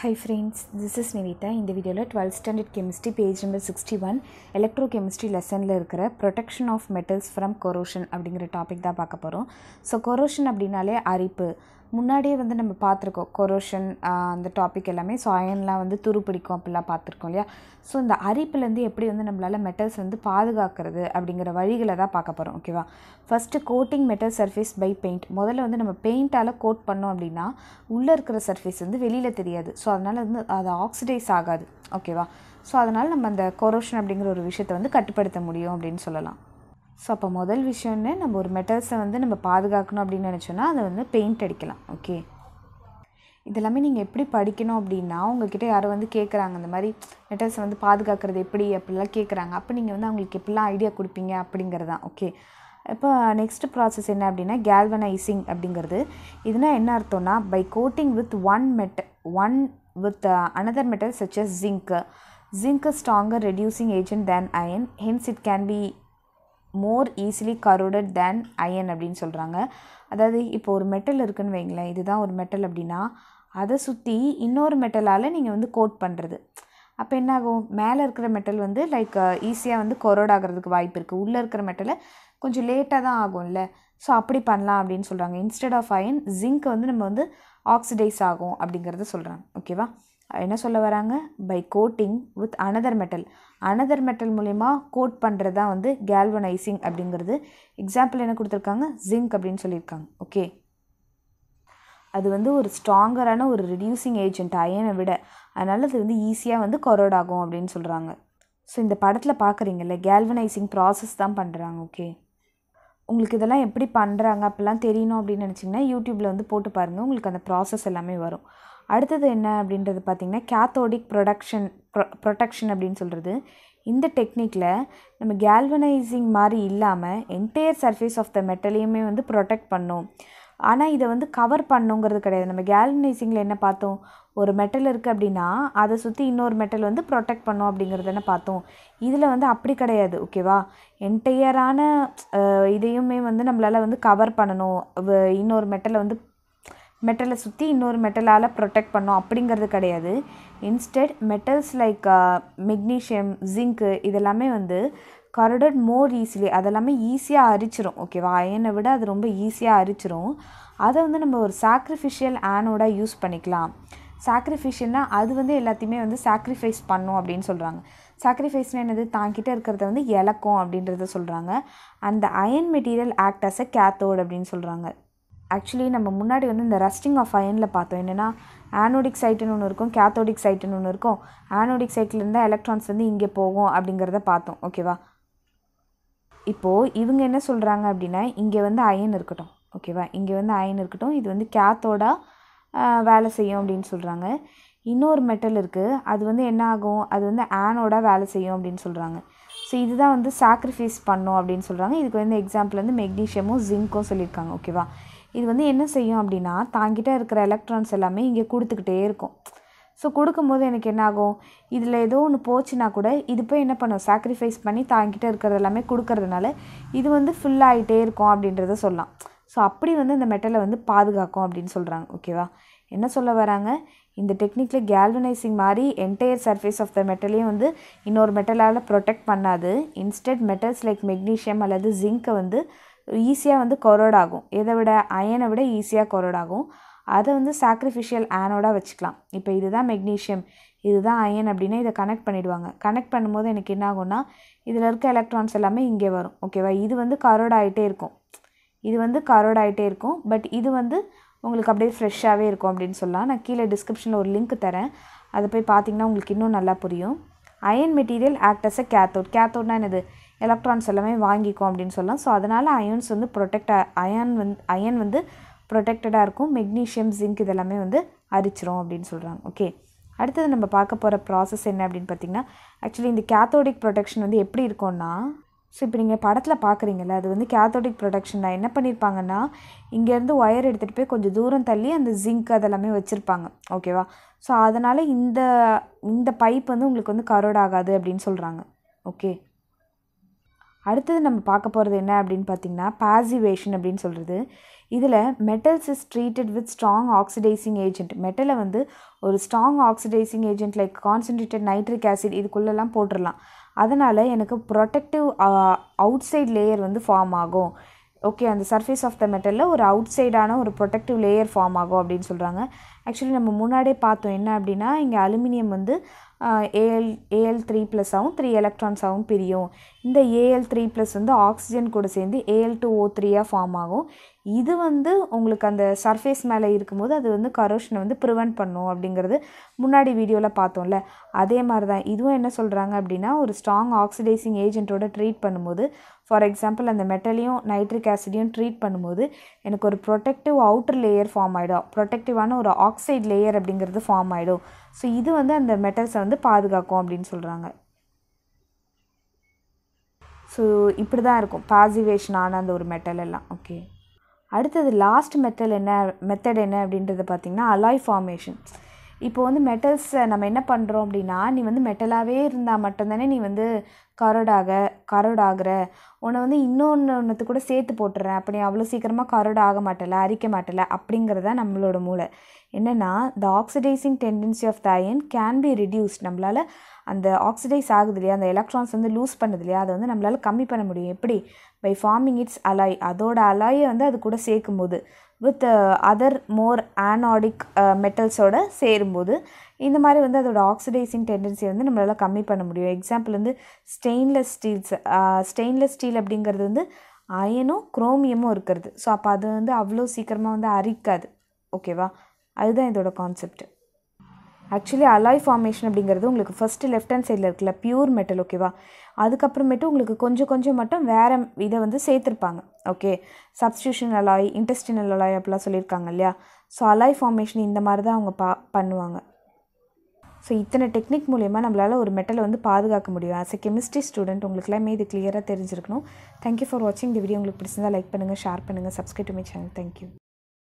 high friends this is Nivitha இந்த வீடியோவில் twelfth standard chemistry page number sixty one electrochemistry லெசனில் இருக்கிற protection of metals from corrosion அப்படிங்கிற topic தான் பார்க்க போகிறோம் ஸோ கொரோஷன் அப்படின்னாலே அரிப்பு முன்னாடியே வந்து நம்ம பார்த்துருக்கோம் கொரோஷன் அந்த டாபிக் எல்லாமே ஸோ அயன்லாம் வந்து துரு பிடிக்கும் அப்படிலாம் பார்த்துருக்கோம் இல்லையா ஸோ இந்த அரிப்புலேருந்து எப்படி வந்து நம்மளால் மெட்டல்ஸ் வந்து பாதுகாக்கிறது அப்படிங்கிற வழிகளை தான் பார்க்க போகிறோம் ஓகேவா first coating metal surface by paint முதல்ல வந்து நம்ம பெயிண்ட்டால் கோட் பண்ணோம் அப்படின்னா உள்ளே இருக்கிற சர்ஃபேஸ் வந்து வெளியில் தெரியாது ஸோ அதனால் வந்து அது ஆக்சிடைஸ் ஆகாது ஓகேவா ஸோ அதனால் நம்ம அந்த கொரோஷன் அப்படிங்கிற ஒரு விஷயத்தை வந்து கட்டுப்படுத்த முடியும் அப்படின்னு சொல்லலாம் ஸோ அப்போ முதல் விஷயம்னு நம்ம ஒரு மெட்டல்ஸை வந்து நம்ம பாதுகாக்கணும் அப்படின்னு நினச்சோன்னா அதை வந்து பெயிண்ட் அடிக்கலாம் ஓகே இதெல்லாமே நீங்கள் எப்படி படிக்கணும் அப்படின்னா உங்ககிட்ட யாரோ வந்து கேட்குறாங்க இந்த மாதிரி மெட்டல்ஸை வந்து பாதுகாக்கிறது எப்படி அப்படிலாம் கேட்குறாங்க அப்போ நீங்கள் வந்து அவங்களுக்கு எப்படிலாம் ஐடியா கொடுப்பீங்க அப்படிங்கிறது தான் ஓகே இப்போ நெக்ஸ்ட் ப்ராசஸ் என்ன அப்படின்னா கேல்வனைசிங் அப்படிங்கிறது இதுனா என்ன அர்த்தம்னா by coating with one metal one with another metal such as zinc zinc stronger reducing agent than iron hence it can be more easily corroded than iron அப்படின்னு சொல்கிறாங்க அதாவது இப்போ ஒரு மெட்டல் இருக்குன்னு வைங்களேன் இதுதான் ஒரு மெட்டல் அப்படின்னா அதை சுற்றி இன்னொரு மெட்டலால் நீங்கள் வந்து கோட் பண்ணுறது அப்போ என்ன ஆகும் மேலே இருக்கிற மெட்டல் வந்து லைக் ஈஸியாக வந்து கொரோட் ஆகிறதுக்கு வாய்ப்பு இருக்குது உள்ளே இருக்கிற மெட்டலை கொஞ்சம் லேட்டாக தான் ஆகும்ல ஸோ அப்படி பண்ணலாம் அப்படின்னு சொல்கிறாங்க இன்ஸ்டெட் ஆஃப் அயன் ஜிங்க் வந்து நம்ம வந்து ஆக்சிடைஸ் ஆகும் அப்படிங்கிறத சொல்கிறாங்க ஓகேவா என்ன சொல்ல வராங்க by coating with another metal another metal மூலிமா கோட் பண்ணுறது தான் வந்து கேல்வனைசிங் அப்படிங்கிறது எக்ஸாம்பிள் என்ன கொடுத்துருக்காங்க ஜிங்க் அப்படின்னு சொல்லியிருக்காங்க ஓகே அது வந்து ஒரு ஸ்ட்ராங்கரான ஒரு ரிடியூசிங் ஏஜென்ட் அயனை விட அதனால் அது வந்து ஈஸியாக வந்து கொரோட் ஆகும் அப்படின்னு சொல்கிறாங்க ஸோ இந்த படத்தில் பார்க்குறீங்கல்ல கேல்வனைசிங் ப்ராசஸ் தான் பண்ணுறாங்க ஓகே உங்களுக்கு இதெல்லாம் எப்படி பண்ணுறாங்க அப்படிலாம் தெரியணும் அப்படின்னு நினச்சிங்கன்னா யூடியூப்பில் வந்து போட்டு பாருங்கள் உங்களுக்கு அந்த ப்ராசஸ் எல்லாமே வரும் அடுத்தது என்ன அப்படின்றது பார்த்திங்கன்னா கேத்தோடிக் ப்ரொடக்ஷன் ப்ரொ ப்ரொடெக்ஷன் அப்படின்னு சொல்கிறது இந்த டெக்னிக்கில் நம்ம கேல்வனைசிங் மாதிரி இல்லாமல் என்டையர் சர்ஃபேஸ் ஆஃப் த மெட்டலையுமே வந்து ப்ரொடெக்ட் பண்ணும் ஆனால் இதை வந்து கவர் பண்ணுங்கிறது கிடையாது நம்ம கேல்வனைசிங்கில் என்ன பார்த்தோம் ஒரு மெட்டல் இருக்குது அப்படின்னா அதை சுற்றி இன்னொரு மெட்டல் வந்து ப்ரொடெக்ட் பண்ணும் அப்படிங்கிறது என்ன பார்த்தோம் இதில் வந்து அப்படி கிடையாது ஓகேவா என்டையரான இதையுமே வந்து நம்மளால் வந்து கவர் பண்ணணும் இன்னொரு மெட்டலை வந்து மெட்டலை சுற்றி இன்னொரு மெட்டலால் ப்ரொடெக்ட் பண்ணோம் அப்படிங்கிறது கிடையாது instead metals like magnesium zinc இதெல்லாமே வந்து கரடட் மோர் ஈஸிலி அதெல்லாமே ஈஸியாக அரிச்சிரும் ஓகேவா அயனை விட அது ரொம்ப ஈஸியாக அரிச்சிரும் அதை வந்து நம்ம ஒரு சாக்ரிஃபிஷியல் ஆனோடாக யூஸ் பண்ணிக்கலாம் சாக்ரிஃபிஷியல்னால் அது வந்து எல்லாத்தையுமே வந்து சாக்ரிஃபைஸ் பண்ணும் அப்படின்னு சொல்கிறாங்க சாக்ரிஃபைஸ்னால் என்னது தாங்கிட்ட இருக்கிறத வந்து இழக்கும் அப்படின்றத சொல்கிறாங்க அந்த iron material act as a cathode அப்படின்னு சொல்கிறாங்க ஆக்சுவலி நம்ம முன்னாடி வந்து இந்த ரஸ்டிங் ஆஃப் அயனில் பார்த்தோம் என்னென்னா ஆனோடிக் சைட்டுன்னு ஒன்று இருக்கும் கேத்தோடிக் சைட்டுன்னு ஒன்று இருக்கும் ஆனோடிக் சைட்லேருந்து எலக்ட்ரான்ஸ் வந்து இங்கே போகும் அப்படிங்கிறத பார்த்தோம் ஓகேவா இப்போது இவங்க என்ன சொல்கிறாங்க அப்படின்னா இங்கே வந்து அயன் இருக்கட்டும் ஓகேவா இங்கே வந்து அயன் இருக்கட்டும் இது வந்து கேத்தோடாக வேலை செய்யும் அப்படின்னு சொல்கிறாங்க இன்னொரு மெட்டல் இருக்குது அது வந்து என்ன ஆகும் அது வந்து ஆனோட வேலை செய்யும் அப்படின்னு சொல்கிறாங்க ஸோ இதுதான் வந்து சாக்ரிஃபைஸ் பண்ணும் அப்படின்னு சொல்கிறாங்க இதுக்கு வந்து எக்ஸாம்பிள் வந்து மெக்னீஷியமும் ஜிங்க்கும் சொல்லியிருக்காங்க ஓகேவா இது வந்து என்ன செய்யும் அப்படின்னா தாங்கிட்ட இருக்கிற எலக்ட்ரான்ஸ் எல்லாமே இங்கே கொடுத்துக்கிட்டே இருக்கும் ஸோ கொடுக்கும்போது எனக்கு என்ன ஆகும் இதில் ஏதோ ஒன்று போச்சுன்னா கூட இது போய் என்ன பண்ணும் சாக்ரிஃபைஸ் பண்ணி தாங்கிட்ட இருக்கிறது எல்லாமே கொடுக்கறதுனால இது வந்து ஃபில் ஆகிட்டே இருக்கும் அப்படின்றத சொல்லலாம் ஸோ அப்படி வந்து இந்த மெட்டலை வந்து பாதுகாக்கும் அப்படின்னு சொல்கிறாங்க ஓகேவா என்ன சொல்ல வராங்க இந்த டெக்னிக்கில் கேல்வனைசிங் மாதிரி என்டையர் சர்ஃபேஸ் ஆஃப் த மெட்டலையும் வந்து இன்னொரு மெட்டலால் ப்ரொடெக்ட் பண்ணாது இன்ஸ்டெட் மெட்டல்ஸ் லைக் மெக்னீஷியம் அல்லது ஜிங்க்கை வந்து ஈஸியாக வந்து கொரோட் ஆகும் இதை விட அயனை விட ஈஸியாக கொரோட் ஆகும் அதை வந்து சாக்ரிஃபிஷியல் ஆனோடாக வச்சுக்கலாம் இப்போ இதுதான் மெக்னீஷியம் இதுதான் அயன் அப்படின்னா இதை கனெக்ட் பண்ணிவிடுவாங்க கனெக்ட் பண்ணும்போது எனக்கு என்ன ஆகும்னா இதில் இருக்க எலக்ட்ரான்ஸ் எல்லாமே இங்கே வரும் ஓகேவா இது வந்து கரோட் ஆகிட்டே இருக்கும் இது வந்து கரோட் ஆகிட்டே இருக்கும் பட் இது வந்து உங்களுக்கு அப்படியே ஃப்ரெஷ்ஷாகவே இருக்கும் அப்படின்னு சொல்லலாம் நான் கீழே டிஸ்கிரிப்ஷனில் ஒரு லிங்க் தரேன் அதை போய் பார்த்தீங்கன்னா உங்களுக்கு இன்னும் நல்லா புரியும் iron material act as a cathode கேத்தோட்னா என்னது எலக்ட்ரான்ஸ் எல்லாமே வாங்கிக்கும் அப்படின்னு சொல்லலாம் ஸோ அதனால் அயன்ஸ் வந்து ப்ரொடெக்ட் அயன் வந்து அயன் வந்து ப்ரொடெக்டடாக இருக்கும் மெக்னீஷியம் ஜிங்க் இதெல்லாமே வந்து அரிச்சிரும் அப்படின்னு சொல்கிறாங்க ஓகே அடுத்தது நம்ம பார்க்க போகிற ப்ராசஸ் என்ன அப்படின்னு பார்த்திங்கன்னா ஆக்சுவலி இந்த கேத்தோடிக் ப்ரொடெக்ஷன் வந்து எப்படி இருக்கும்னா ஸோ இப்போ நீங்கள் படத்தில் பார்க்குறீங்கல்ல அது வந்து கேத்தோடிக் ப்ரொடெக்ஷன் தான் என்ன பண்ணியிருப்பாங்கன்னா இங்கேருந்து ஒயர் எடுத்துகிட்டு போய் கொஞ்சம் தூரம் தள்ளி அந்த ஜிங்க் அதெல்லாமே வச்சுருப்பாங்க ஓகேவா ஸோ அதனால் இந்த இந்த பைப் வந்து உங்களுக்கு வந்து கரோட் ஆகாது அப்படின்னு சொல்கிறாங்க ஓகே அடுத்தது நம்ம பார்க்க போகிறது என்ன அப்படின்னு பார்த்தீங்கன்னா பாசிவேஷன் அப்படின்னு சொல்கிறது இதில் metals is treated with strong oxidizing agent மெட்டலை வந்து ஒரு strong oxidizing agent like concentrated nitric acid இதுக்குள்ளெல்லாம் போட்டுடலாம் அதனால் எனக்கு ப்ரொடெக்டிவ் அவுட் சைட் லேயர் வந்து ஃபார்ம் ஆகும் ஓகே அந்த சர்ஃபேஸ் ஆஃப் த மெட்டலில் ஒரு அவுட் சைடான ஒரு ப்ரொடெக்டிவ் லேயர் ஃபார்ம் ஆகும் அப்படின்னு சொல்கிறாங்க ஆக்சுவலி நம்ம முன்னாடியே பார்த்தோம் என்ன அப்படின்னா இங்கே அலுமினியம் வந்து ஏஎல் ஏஎல் த்ரீ ப்ளஸ்ஸாகவும் த்ரீ எலக்ட்ரான்ஸாகவும் பிரியும் இந்த ஏஎல் த்ரீ ப்ளஸ் வந்து ஆக்சிஜன் கூட சேர்ந்து ஏஎல் டூ ஓ த்ரீயாக ஃபார்ம் ஆகும் இது வந்து உங்களுக்கு அந்த சர்ஃபேஸ் மேலே இருக்கும்போது அது வந்து கரோஷனை வந்து ப்ரிவெண்ட் பண்ணும் அப்படிங்கிறது முன்னாடி வீடியோவில் பார்த்தோம்ல அதே மாதிரி தான் இதுவும் என்ன சொல்கிறாங்க அப்படின்னா ஒரு ஸ்ட்ராங் ஆக்சிடைசிங் ஏஜென்ட்டோட ட்ரீட் பண்ணும்போது ஃபார் எக்ஸாம்பிள் அந்த மெட்டலையும் நைட்ரிக் ஆசிடையும் ட்ரீட் பண்ணும்போது எனக்கு ஒரு ப்ரொடெக்டிவ் அவுட்டர் லேயர் ஃபார்ம் ஆகிடும் ப்ரொடெக்டிவான ஒரு ஆக்சைடு லேயர் அப்படிங்கிறது ஃபார்ம் ஆகிடும் ஸோ இது வந்து அந்த மெட்டல்ஸை வந்து பாதுகாக்கும் அப்படின்னு சொல்கிறாங்க ஸோ இப்படி தான் இருக்கும் பாசிவேஷன் ஆன அந்த ஒரு மெட்டல் எல்லாம் ஓகே அடுத்தது லாஸ்ட் மெத்தட் என்ன மெத்தட் என்ன அப்படின்றத பார்த்திங்கன்னா அலாய் ஃபார்மேஷன் இப்போ வந்து மெட்டல்ஸை நம்ம என்ன பண்ணுறோம் அப்படின்னா நீ வந்து மெட்டலாகவே இருந்தால் மட்டும்தானே நீ வந்து கரடாக கரடாகிற உன்னை வந்து இன்னொன்று ஒன்றுத்து கூட சேர்த்து போட்டுறேன் அப்போ நீ அவ்வளோ சீக்கிரமாக கரடு ஆக மாட்டல அரிக்க மாட்டல அப்படிங்கிறத நம்மளோட மூளை என்னென்னா the oxidizing tendency of the iron can be reduced நம்மளால் அந்த ஆக்சிடைஸ் ஆகுது இல்லையா அந்த எலக்ட்ரான்ஸ் வந்து லூஸ் பண்ணுது இல்லையா அதை வந்து நம்மளால் கம்மி பண்ண முடியும் எப்படி பை ஃபார்மிங் இட்ஸ் அலாய் அதோட அலாயை வந்து அது கூட சேர்க்கும் போது வித் அதர் மோர் ஆனாடிக் மெட்டல்ஸோட சேரும்போது இந்த மாதிரி வந்து அதோட ஆக்சிடைசிங் டெண்டன்சி வந்து நம்மளால் கம்மி பண்ண முடியும் எக்ஸாம்பிள் வந்து ஸ்டெயின்லெஸ் ஸ்டீல்ஸ் ஸ்டெயின்லெஸ் ஸ்டீல் அப்படிங்கிறது வந்து அயனும் குரோமியமும் இருக்கிறது ஸோ அப்போ அது வந்து அவ்வளோ சீக்கிரமாக வந்து அரிக்காது ஓகேவா அதுதான் இதோட கான்செப்ட் ஆக்சுவலி அலாய் ஃபார்மேஷன் அப்படிங்கிறது உங்களுக்கு ஃபஸ்ட்டு லெஃப்ட் ஹேண்ட் சைடில் இருக்குல்ல பியூர் மெட்டல் ஓகேவா அதுக்கப்புறமேட்டு உங்களுக்கு கொஞ்சம் கொஞ்சம் மட்டும் வேறு இதை வந்து சேர்த்துருப்பாங்க okay substitution alloy interstitial alloy அப்படிலாம் சொல்லியிருக்காங்க இல்லையா ஸோ அலாய் ஃபார்மேஷன் இந்த மாதிரி தான் அவங்க பா பண்ணுவாங்க ஸோ இத்தனை டெக்னிக் மூலயமா நம்மளால் ஒரு மெட்டலை வந்து பாதுகாக்க முடியும் ஆஸ் எ கெமிஸ்ட்ரி ஸ்டூடெண்ட் உங்களுக்கு எல்லாமே இது கிளியராக தெரிஞ்சிருக்கணும் தேங்க்யூ ஃபார் வாட்சிங் இந்த வீடியோ உங்களுக்கு பிடிச்சிருந்தா லைக் பண்ணுங்கள் ஷேர் பண்ணுங்கள் subscribe to my channel thank you